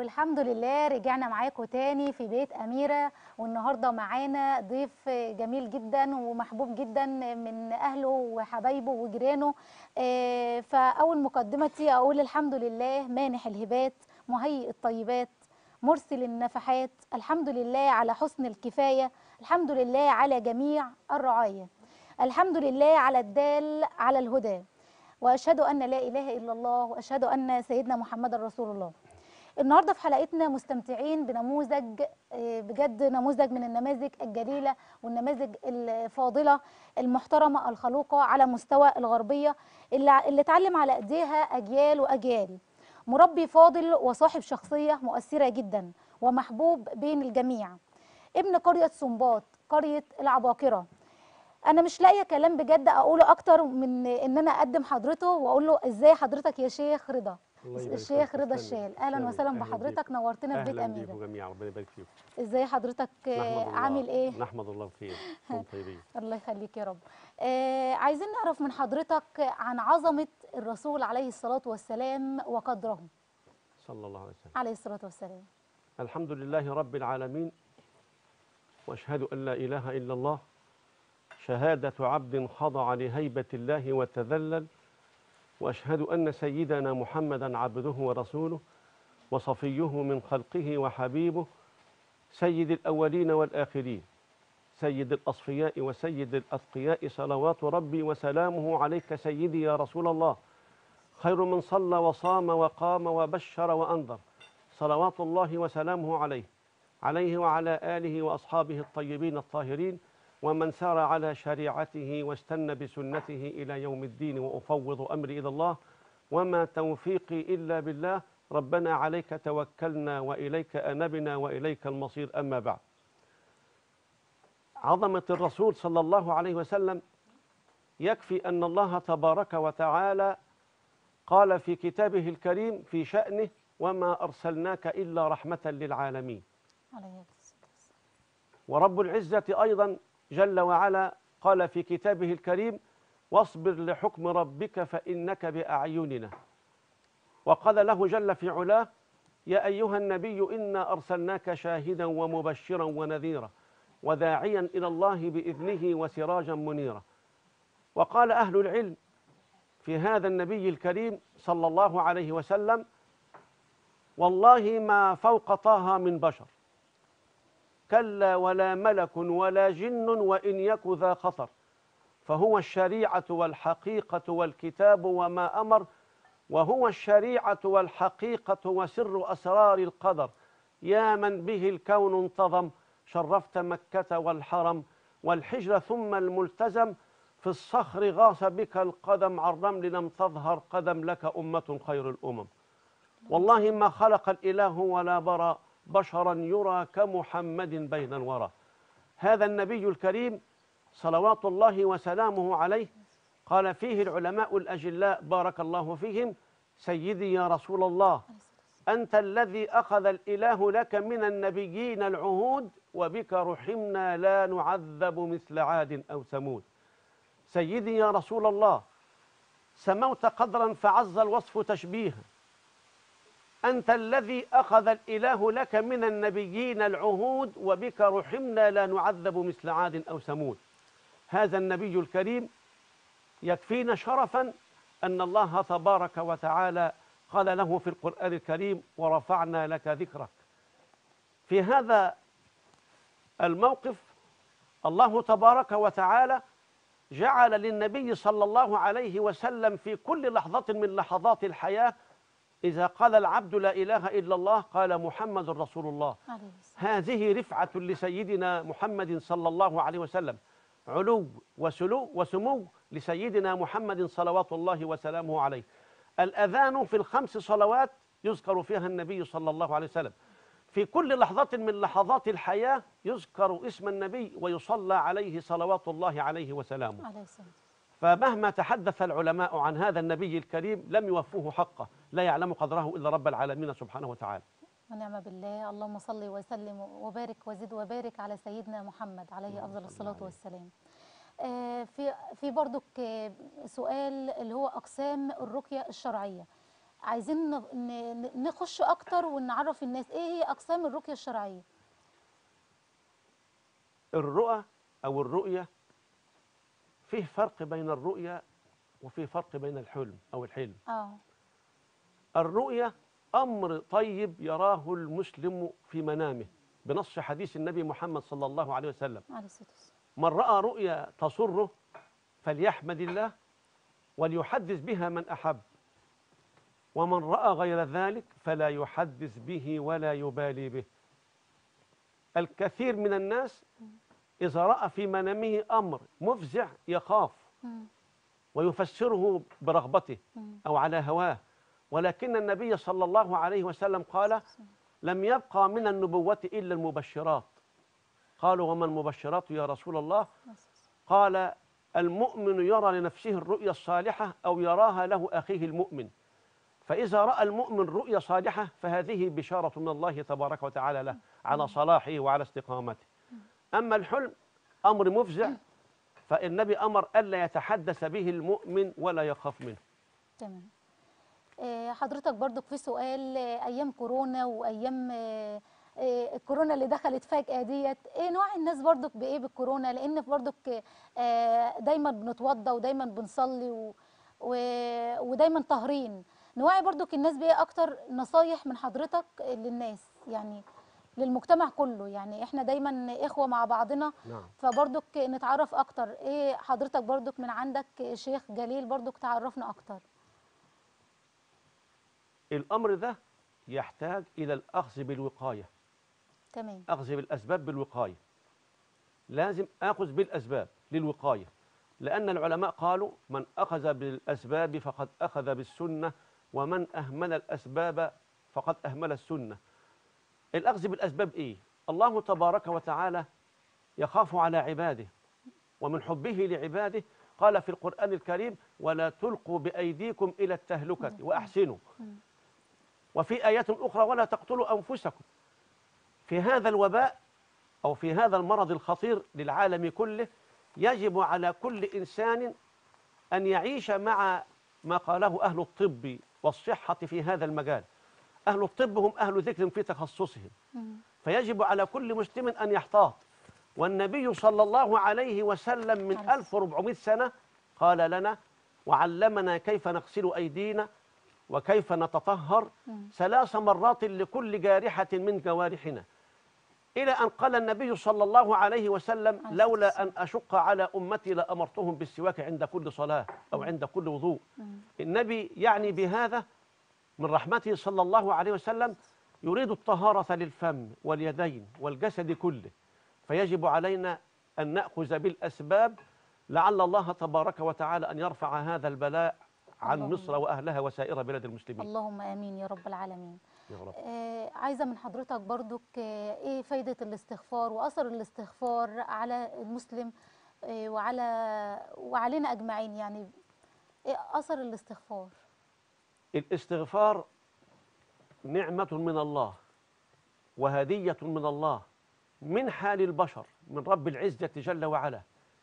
والحمد لله رجعنا معاكم تاني في بيت أميرة والنهاردة معانا ضيف جميل جدا ومحبوب جدا من أهله وحبايبه وجيرانه آه، فأول مقدمتي أقول الحمد لله مانح الهبات مهيئ الطيبات مرسل النفحات الحمد لله على حسن الكفاية الحمد لله على جميع الرعاية الحمد لله على الدال على الهدى واشهد ان لا اله الا الله واشهد ان سيدنا محمد رسول الله النهارده في حلقتنا مستمتعين بنموذج آه، بجد نموذج من النماذج الجليله والنماذج الفاضله المحترمه الخلوقه على مستوى الغربيه اللي اللي اتعلم على ايديها اجيال واجيال مربي فاضل وصاحب شخصيه مؤثره جدا ومحبوب بين الجميع ابن قريه سنباط قريه العباقره انا مش لاقيه كلام بجد اقوله اكتر من ان انا اقدم حضرته واقول له ازاي حضرتك يا شيخ رضا الله يبارك الشيخ فيك. رضا تسلمي. الشال اهلا تسلمي. وسهلا أهلاً بحضرتك بيك. نورتنا في بيت اهلا اميره بيكم جميعا ربنا يبارك فيكم ازاي حضرتك آه، نحمد الله. عامل ايه نحمد الله بخير انتم طيبين الله يخليك يا رب آه عايزين نعرف من حضرتك عن عظمه الرسول عليه الصلاه والسلام وقدره صلى الله عليه وسلم عليه الصلاه والسلام الحمد لله رب العالمين واشهد ان لا اله الا الله شهاده عبد خضع لهيبه الله وتذلل واشهد ان سيدنا محمدا عبده ورسوله وصفيه من خلقه وحبيبه سيد الاولين والاخرين سيد الاصفياء وسيد الاتقياء صلوات ربي وسلامه عليك سيدي يا رسول الله خير من صلى وصام وقام وبشر وانذر صلوات الله وسلامه عليه عليه وعلى آله وأصحابه الطيبين الطاهرين ومن سار على شريعته واستنى بسنته إلى يوم الدين وأفوض أمري إلى الله وما توفيقي إلا بالله ربنا عليك توكلنا وإليك أنبنا وإليك المصير أما بعد عظمة الرسول صلى الله عليه وسلم يكفي أن الله تبارك وتعالى قال في كتابه الكريم في شأنه وما أرسلناك إلا رحمة للعالمين عليه الصلاه والسلام ورب العزة أيضا جل وعلا قال في كتابه الكريم واصبر لحكم ربك فإنك بأعيننا وقال له جل في علاه يا أيها النبي إنا أرسلناك شاهدا ومبشرا ونذيرا وداعيا إلى الله بإذنه وسراجا منيرا وقال أهل العلم في هذا النبي الكريم صلى الله عليه وسلم والله ما فوق طه من بشر كلا ولا ملك ولا جن وإن يك ذا خطر فهو الشريعة والحقيقة والكتاب وما أمر وهو الشريعة والحقيقة وسر أسرار القدر يا من به الكون انتظم شرفت مكة والحرم والحجر ثم الملتزم في الصخر غاص بك القدم عن الرمل لم تظهر قدم لك أمة خير الأمم والله ما خلق الإله ولا برى بشرا يرى كمحمد بين الورى هذا النبي الكريم صلوات الله وسلامه عليه قال فيه العلماء الأجلاء بارك الله فيهم سيدي يا رسول الله أنت الذي أخذ الإله لك من النبيين العهود وبك رحمنا لا نعذب مثل عاد أو ثمود سيدي يا رسول الله سموت قدرا فعز الوصف تشبيها أنت الذي أخذ الإله لك من النبيين العهود وبك رحمنا لا نعذب مثل عاد أو ثمود هذا النبي الكريم يكفينا شرفا أن الله تبارك وتعالى قال له في القرآن الكريم ورفعنا لك ذكرك في هذا الموقف الله تبارك وتعالى جعل للنبي صلى الله عليه وسلم في كل لحظة من لحظات الحياة إذا قال العبد لا إله إلا الله قال محمد رسول الله عليه الصلاه هذه رفعة لسيدنا محمد صلى الله عليه وسلم علو وسلو وسمو لسيدنا محمد صلوات الله وسلامه عليه الأذان في الخمس صلوات يذكر فيها النبي صلى الله عليه وسلم في كل لحظة من لحظات الحياة يذكر اسم النبي ويصلى عليه صلوات الله عليه وسلامه عليه الصلاه فمهما تحدث العلماء عن هذا النبي الكريم لم يوفوه حقه لا يعلم قدره إلا رب العالمين سبحانه وتعالى ونعم بالله اللهم صل وسلم وبارك وزد وبارك على سيدنا محمد عليه افضل الصلاه والسلام آه، في في برضك آه، سؤال اللي هو اقسام الرقيه الشرعيه عايزين ن- ن- نخش اكتر ونعرف الناس ايه هي اقسام الرقيه الشرعيه الرؤى أو الرؤية فيه فرق بين الرؤية وفيه فرق بين الحلم أو الحلم اه الرؤية أمر طيب يراه المسلم في منامه بنص حديث النبي محمد صلى الله عليه وسلم عليه الصلاه والسلام من رأى رؤيا تسره فليحمد الله وليحدث بها من أحب ومن رأى غير ذلك فلا يحدث به ولا يبالي به الكثير من الناس إذا رأى في منامه أمر مفزع يخاف مم. ويفسره برغبته مم. أو على هواه ولكن النبي صلى الله عليه وسلم قال لم يبقى من النبوة إلا المبشرات قالوا وما المبشرات يا رسول الله قال المؤمن يرى لنفسه الرؤيا الصالحة أو يراها له أخيه المؤمن فإذا رأى المؤمن رؤيا صالحة فهذه بشارة من الله تبارك وتعالى له على صلاحه وعلى استقامته أما الحلم أمر مفزع فالنبي أمر ألا يتحدث به المؤمن ولا يخاف منه تمام آه، حضرتك برضك في سؤال آه، ايام كورونا وايام آه، آه، الكورونا اللي دخلت فجأة ديت ايه نوع الناس برضك بايه بالكورونا لان برضك آه، دايما بنتوضى ودايما بنصلي و و- ودايما طاهرين نوعي برضك الناس بايه اكتر نصايح من حضرتك للناس يعني للمجتمع كله يعني احنا دايما اخوة مع بعضنا نعم فبرضك نتعرف اكتر ايه حضرتك برضك من عندك شيخ جليل برضك تعرفنا اكتر الأمر ده يحتاج إلى الأخذ بالوقاية تمام أخذ بالأسباب بالوقاية لازم آخذ بالأسباب للوقاية لأن العلماء قالوا من أخذ بالأسباب فقد أخذ بالسنة ومن أهمل الأسباب فقد أهمل السنة الأخذ بالأسباب إيه؟ الله تبارك وتعالى يخاف على عباده ومن حبه لعباده قال في القرآن الكريم ولا تلقوا بأيديكم إلى التهلكة وأحسنوا وفي آيات أخرى ولا تقتلوا أنفسكم في هذا الوباء أو في هذا المرض الخطير للعالم كله يجب على كل إنسان أن يعيش مع ما قاله أهل الطب والصحة في هذا المجال أهل الطب هم أهل ذكر في تخصصهم مم. فيجب على كل مسلم أن يحتاط والنبي صلى الله عليه وسلم من عليه 1400 سنة قال لنا وعلمنا كيف نغسل أيدينا وكيف نتطهر مم. ثلاث مرات لكل جارحة من جوارحنا إلى أن قال النبي صلى الله عليه وسلم عليه لولا الصلاة أن أشق على أمتي لأمرتهم بالسواك عند كل صلاة أو عند كل وضوء مم. النبي يعني بهذا من رحمته صلى الله عليه وسلم يريد الطهارة للفم واليدين والجسد كله فيجب علينا أن نأخذ بالأسباب لعل الله تبارك وتعالى أن يرفع هذا البلاء عن اللهم. مصر وأهلها وسائر بلاد المسلمين اللهم امين يا رب العالمين يا رب. آه عايزه من حضرتك برضك آه ايه فايده الاستغفار واثر الاستغفار على المسلم آه وعلى وعلينا اجمعين يعني ايه اثر الاستغفار الاستغفار نعمة من الله وهدية من الله من حال البشر من رب العزة جل وعلا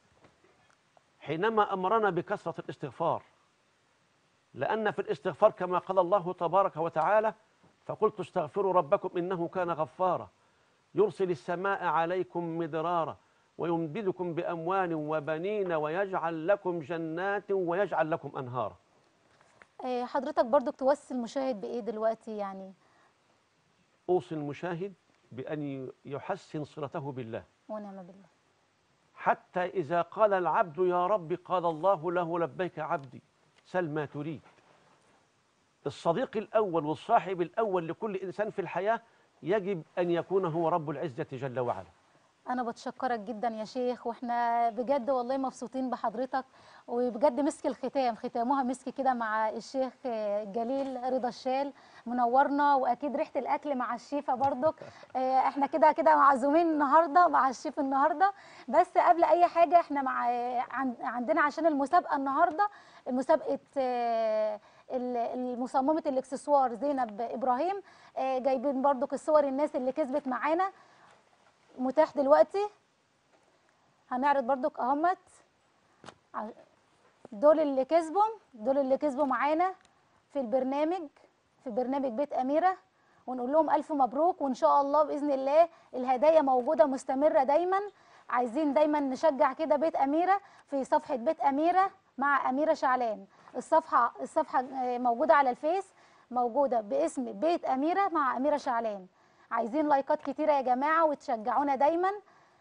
حينما أمرنا بكثرة الاستغفار لأن في الاستغفار كما قال الله تبارك وتعالى فقلت استغفروا ربكم إنه كان غفارا يرسل السماء عليكم مدرارا ويمددكم بأموال وبنين ويجعل لكم جنات ويجعل لكم أنهارا آه حضرتك برضك توصي المشاهد بايه دلوقتي يعني أوصي المشاهد بأن يحسن صلته بالله ونعم بالله حتى إذا قال العبد يا رب قال الله له لبيك عبدي سل ما تريد الصديق الأول والصاحب الأول لكل إنسان في الحياة يجب أن يكون هو رب العزة جل وعلا انا بتشكرك جدا يا شيخ واحنا بجد والله مبسوطين بحضرتك وبجد مسك الختام ختامها مسك كده مع الشيخ آه، جليل رضا الشال منورنا واكيد ريحه الاكل مع الشيفه برضك آه، احنا كده كده معزومين النهارده مع الشيف النهارده بس قبل اي حاجه احنا مع آه، عن- عندنا عشان المسابقه النهارده مسابقه آه، ال- المصممه الاكسسوار زينب ابراهيم آه، جايبين برضك الصور الناس اللي كسبت معانا متاح دلوقتي هنعرض برضك اهمت ع- دول اللي كسبوا دول اللي كسبوا معانا في البرنامج في برنامج بيت اميره ونقول لهم الف مبروك وان شاء الله باذن الله الهدايا موجوده مستمره دايما عايزين دايما نشجع كده بيت اميره في صفحه بيت اميره مع اميره شعلان الصفحه الصفحه آه، موجوده على الفيس موجوده باسم بيت اميره مع اميره شعلان عايزين لايكات كتيره يا جماعه وتشجعونا دايما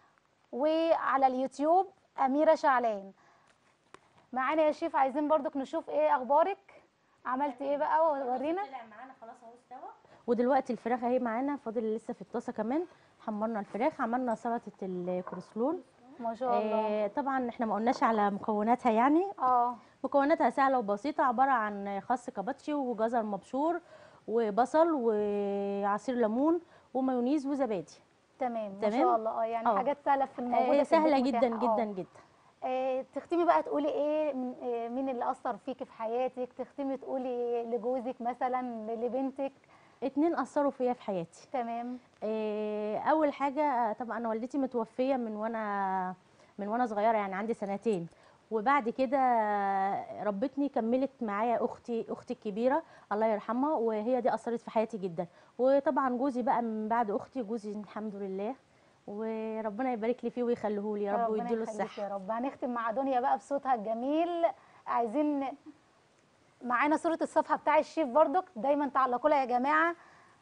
وعلى اليوتيوب اميره شعلان معانا يا شيف عايزين برضك نشوف ايه اخبارك عملتي ايه بقى ورينا طلع معانا خلاص اهو استوى ودلوقتي الفراخ اهي معانا فاضل لسه في الطاسه كمان حمرنا الفراخ عملنا سلطه الكروسلون ما شاء الله آه طبعا احنا ما قلناش على مكوناتها يعني اه مكوناتها سهله وبسيطه عباره عن خس كاباتشي وجزر مبشور وبصل وعصير ليمون ومايونيز وزبادي تمام ما تمام؟ شاء الله اه يعني اه. حاجات سهله في الموجوده آه في البيت سهله متاحة. جدا اه. جدا جدا آه، تختمي بقى تقولي ايه من- آه، مين اللي اثر فيكي في حياتك تختمي تقولي لجوزك مثلا لبنتك اتنين اثروا فيا في حياتي تمام آه، اول حاجه آه، طبعا انا والدتي متوفيه من وانا من وانا صغيره يعني عندي سنتين وبعد كده آه، ربتني كملت معايا اختي اختي الكبيره الله يرحمها وهي دي اثرت في حياتي جدا وطبعا جوزي بقى من بعد اختي جوزي الحمد لله وربنا يبارك لي فيه ويخليه لي يا رب ربنا ويديله يخليك الصحه يا رب هنختم مع دنيا بقى بصوتها الجميل عايزين معانا صورة الصفحة بتاع الشيف برضك دايما تعلقوا لها يا جماعة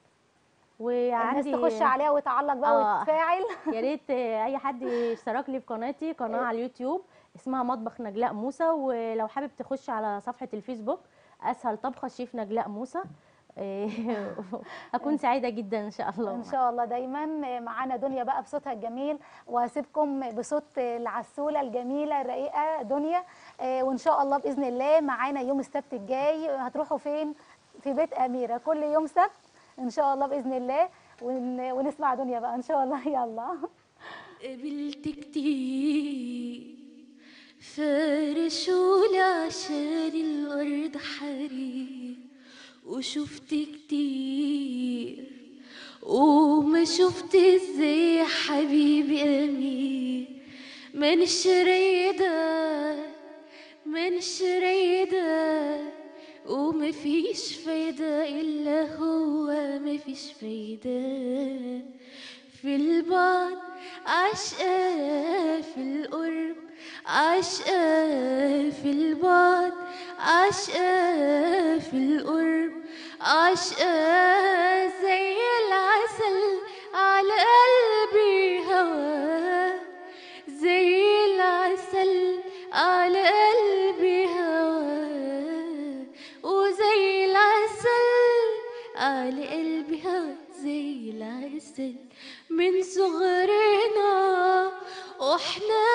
الناس وعندي تخش عليها وتعلق بقى آه. وتتفاعل يا ريت آه، اي حد يشترك لي في قناتي قناه على اليوتيوب اسمها مطبخ نجلاء موسى ولو حابب تخش على صفحه الفيسبوك اسهل طبخه شيف نجلاء موسى آه، اكون سعيده جدا ان شاء الله ان شاء الله دايما معانا دنيا بقى بصوتها الجميل وهسيبكم بصوت العسوله الجميله الرقيقه دنيا آه، وان شاء الله باذن الله معانا يوم السبت الجاي هتروحوا فين في بيت اميره كل يوم سبت ان شاء الله باذن الله ون- ونسمع دنيا بقى ان شاء الله يلا قبلت كتير فرشولي عشان الأرض حرير وشفت كتير وما شفت ازاي يا حبيبي أمير مانيش رايدة مانيش رايدة ومفيش فايدة إلا هو مفيش فايدة في البعد عشقة في القرب عشقة في البعد عشقة في القرب عشقة زي العسل على قلبي هوا زي العسل على قلبي هوا وزي العسل على قلبي هوا زي العسل من صغرنا واحنا